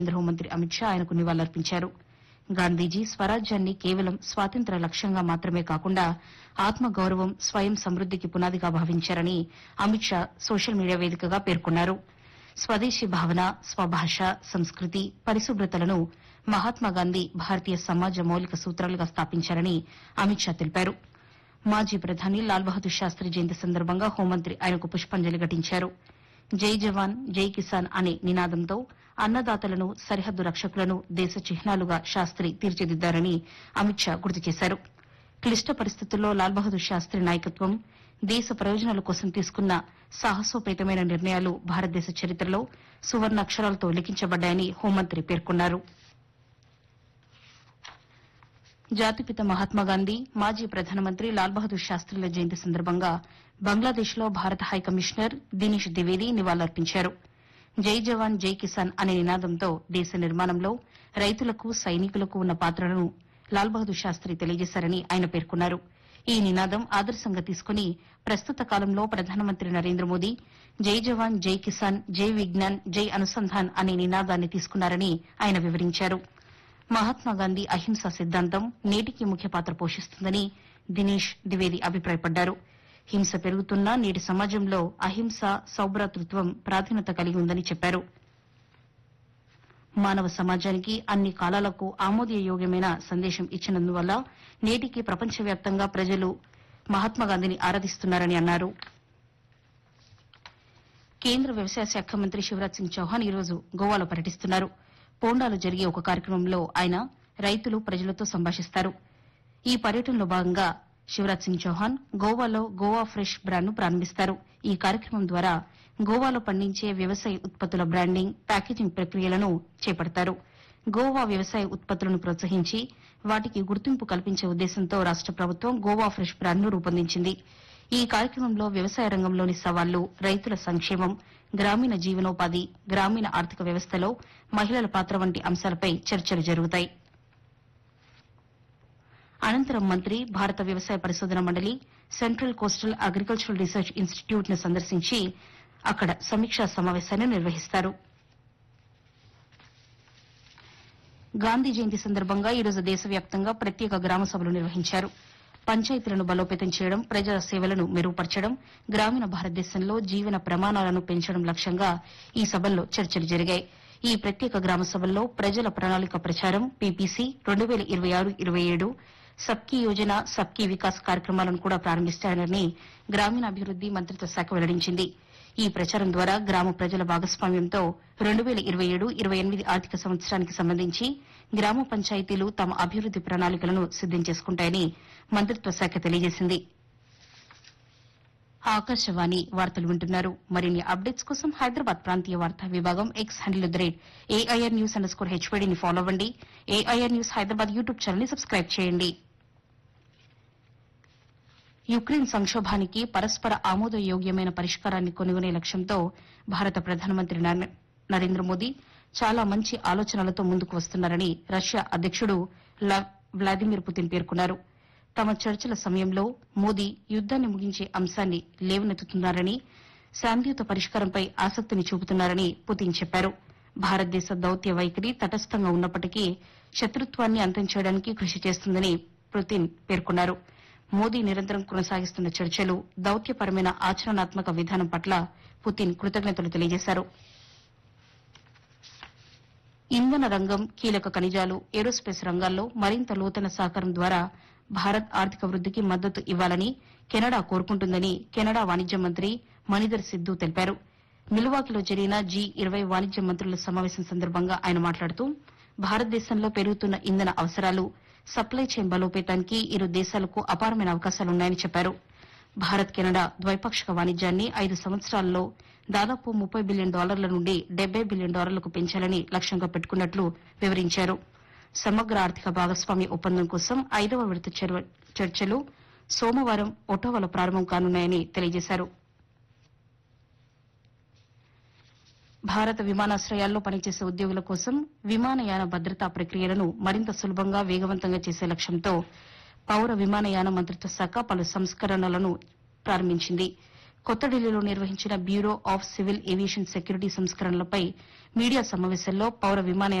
కేంద్ర హోంమంత్రి అమిత్ షా ఆయనకు నివాళులర్పించారు గాంధీజీ స్వరాజ్యాన్ని కేవలం స్వాతంత్ర్య లక్ష్యంగా మాత్రమే కాకుండా ఆత్మగౌరవం స్వయం సమృద్దికి పునాదిగా భావించారని అమిత్ షా సోషల్ మీడియా వేదికగా పేర్కొన్నారు స్వదేశీ భావన స్వభాష సంస్కృతి పరిశుభ్రతలను మహాత్మాగాంధీ భారతీయ సమాజ మౌలిక సూత్రాలుగా స్థాపించారని అమిత్ షా తెలిపారు మాజీ ప్రధాని లాల్ బహదూర్ శాస్త్రి జయంతి సందర్భంగా హోంమంత్రి ఆయనకు పుష్పాంజలి ఘటించారు జై జవాన్ జై కిసాన్ అనే నినాదంతో అన్నదాతలను సరిహద్దు రక్షకులను దేశ చిహ్నాలుగా శాస్త్రి తీర్చిదిద్దారని అమిత్ షా గుర్తు చేశారు క్లిష్ట పరిస్థితుల్లో లాల్ బహదూర్ శాస్త్రి నాయకత్వం దేశ ప్రయోజనాల కోసం తీసుకున్న సాహసోపేతమైన నిర్ణయాలు భారతదేశ చరిత్రలో సువర్ణాక్షరాలతో లిఖించబడ్డాయని హోంమంత్రి పేర్కొన్నారు జాతిపిత మహాత్మాగాంధీ మాజీ ప్రధానమంత్రి లాల్ బహదూర్ శాస్త్రిల జయంతి సందర్భంగా బంగ్లాదేశ్లో భారత హైకమిషనర్ దినేష్ ద్వివేది నివాళులర్పించారు జై జవాన్ జై కిసాన్ అనే నినాదంతో దేశ నిర్మాణంలో రైతులకు సైనికులకు ఉన్న పాత్రను లాల్ బహదూర్ శాస్త్రి తెలియజేశారని ఆయన పేర్కొన్నారు ఈ నినాదం ఆదర్శంగా తీసుకుని ప్రస్తుత కాలంలో ప్రధానమంత్రి నరేంద్ర మోదీ జై జవాన్ జై కిసాన్ జై విజ్ఞాన్ జై అనుసంధాన్ అనే నినాదాన్ని తీసుకున్నారని ఆయన వివరించారు మహాత్మాగాంధీ అహింసా సిద్దాంతం నేటికి ముఖ్య పాత్ర పోషిస్తుందని దినేష్ ద్వివేది అభిప్రాయపడ్డారు హింస పెరుగుతున్న నేటి సమాజంలో అహింస సౌభ్రాతృత్వం ప్రాధాన్యత కలిగి ఉందని చెప్పారు మానవ సమాజానికి అన్ని కాలాలకు ఆమోదయోగ్యమైన సందేశం ఇచ్చినందువల్ల నేటికి ప్రపంచవ్యాప్తంగా ప్రజలు మహాత్మాగాంధీని ఆరాధిస్తున్నారని అన్నారు కేంద్ర వ్యవసాయ శాఖ మంత్రి శివరాజ్ సింగ్ చౌహాన్ ఈరోజు గోవాలో పర్యటిస్తున్నారు పోండాలో జరిగే ఒక కార్యక్రమంలో ఆయన రైతులు ప్రజలతో సంభాషిస్తారు ఈ పర్యటనలో భాగంగా శివరాజ్ సింగ్ చౌహాన్ గోవాలో గోవా ఫ్రెష్ బ్రాండ్ను ప్రారంభిస్తారు ఈ కార్యక్రమం ద్వారా గోవాలో పండించే వ్యవసాయ ఉత్పత్తుల బ్రాండింగ్ ప్యాకేజింగ్ ప్రక్రియలను చేపడతారు గోవా వ్యవసాయ ఉత్పత్తులను ప్రోత్సహించి వాటికి గుర్తింపు కల్పించే ఉద్దేశంతో రాష్ట ప్రభుత్వం గోవా ఫ్రెష్ బ్రాండ్ను రూపొందించింది ఈ కార్యక్రమంలో వ్యవసాయ రంగంలోని సవాళ్లు రైతుల సంక్షేమం గ్రామీణ జీవనోపాధి గ్రామీణ ఆర్థిక వ్యవస్థలో మహిళల పాత్ర వంటి అంశాలపై చర్చలు జరుగుతాయి అనంతరం మంత్రి భారత వ్యవసాయ పరిశోధన మండలి central coastal agricultural research institute ను సందర్శించి అక్కడ సమీక్షా సమావేశాన్ని నిర్వహిస్తారు గాంధీ జయంతి సందర్భంగా ఈరోజు దేశవ్యాప్తంగా ప్రత్యేక గ్రామ సభలు నిర్వహించారు పంచాయతీలను బలోపేతం చేయడం ప్రజల సేవలను మెరుగుపరచడం గ్రామీణ భారతదేశంలో జీవన ప్రమాణాలను పెంచడం లక్ష్యంగా ఈ సభల్లో చర్చలు జరిగాయి ఈ ప్రత్యేక గ్రామ సభల్లో ప్రజల ప్రణాళిక ప్రచారం పీపీసీ రెండు వేల ఇరవై ఆరు ఇరవై ఏడు సబ్కీ యోజన సబ్కీ వికాస్ కార్యక్రమాలను కూడా ప్రారంభిస్తారని గ్రామీణాభివృద్ది మంత్రిత్వ శాఖ వెల్లడించింది ఈ ప్రచారం ద్వారా గ్రామ ప్రజల భాగస్వామ్యంతో రెండు వేల ఇరవై ఏడు ఇరవై ఎనిమిది ఆర్థిక సంవత్సరానికి సంబంధించి గ్రామ పంచాయతీలు తమ అభివృద్ది ప్రణాళికలను సిద్దం చేసుకుంటాయని మంత్రిత్వ శాఖ తెలియజేసింది ఆకాశవాణి వార్తలు వింటున్నారు మరిన్ని అప్డేట్స్ కోసం హైదరాబాద్ ప్రాంతీయ వార్తా విభాగం X handle the rate AIR news underscore స్కోర్ హెచ్పీడీని ఫాలో అవ్వండి AIR news Hyderabad YouTube channel ని సబ్స్క్రైబ్ చేయండి యుక్రెయిన్ సంక్షోభానికి పరస్పర ఆమోదయోగ్యమైన పరిష్కారాన్ని కొనుగొనే లక్ష్యంతో భారత ప్రధానమంత్రి నరే- నరేంద్ర మోదీ చాలా మంచి ఆలోచనలతో ముందుకు వస్తున్నారని రష్యా అధ్యకుడు ల- వ్లాదిమిర్ పుతిన్ పేర్కొన్నారు తమ చర్చల సమయంలో మోదీ యుద్దాన్ని ముగించే అంశాన్ని లేవనెత్తుతున్నారని శాంతియుత పరిష్కారంపై ఆసక్తిని చూపుతున్నారని పుతిన్ చెప్పారు భారతదేశ దౌత్య వైఖరి తటస్థంగా ఉన్నప్పటికీ శత్రుత్వాన్ని అంతం చేయడానికి కృషి చేస్తుందని పుతిన్ పేర్కొన్నారు మోదీ నిరంతరం కొనసాగిస్తున్న చర్చలు దౌత్యపరమైన ఆచరణాత్మక విధానం పట్ల పుతిన్ కృతజ్ఞతలు తెలియజేశారు ఇంధన రంగం కీలక ఖనిజాలు ఏరోస్పేస్ రంగాల్లో మరింత లోతైన సహకారం ద్వారా భారత్ ఆర్థిక వృద్దికి మద్దతు ఇవ్వాలని కెనడా కోరుకుంటుందని కెనడా వాణిజ్య మంత్రి మణిధర్ సిద్దు తెలిపారు మిల్వాకిలో జరిగిన జీ ఇరవై వాణిజ్య మంత్రుల సమావేశం సందర్భంగా ఆయన మాట్లాడుతూ భారతదేశంలో పెరుగుతున్న ఇంధన అవసరాలు సప్లై చైన్ బలోపేతానికి ఇరు దేశాలకు అపారమైన అవకాశాలున్నాయని చెప్పారు భారత్ కెనడా ద్వైపాక్షిక వాణిజ్యాన్ని ఐదు సంవత్సరాల్లో దాదాపు ముప్పై బిలియన్ డాలర్ల నుండి డెబ్బై బిలియన్ డాలర్లకు పెంచాలని లక్ష్యంగా పెట్టుకున్నట్లు వివరించారు సమగ్ర ఆర్థిక భాగస్వామ్య ఒప్పందం కోసం ఐదవ విడత చర్వ- చర్చలు సోమవారం ఒటోవాలో ప్రారంభం కానున్నాయని తెలియజేశారు భారత విమానాశ్రయాల్లో పనిచేసే ఉద్యోగుల కోసం విమానయాన భద్రతా ప్రక్రియలను మరింత సులభంగా వేగవంతంగా చేసే లక్ష్యంతో పౌర విమానయాన మంత్రిత్వ శాఖ పలు సంస్కరణలను ప్రారంభించింది కొత్త ఢిల్లీలో నిర్వహించిన bureau of civil aviation security సంస్కరణలపై మీడియా సమావేశంలో పౌర విమానయాన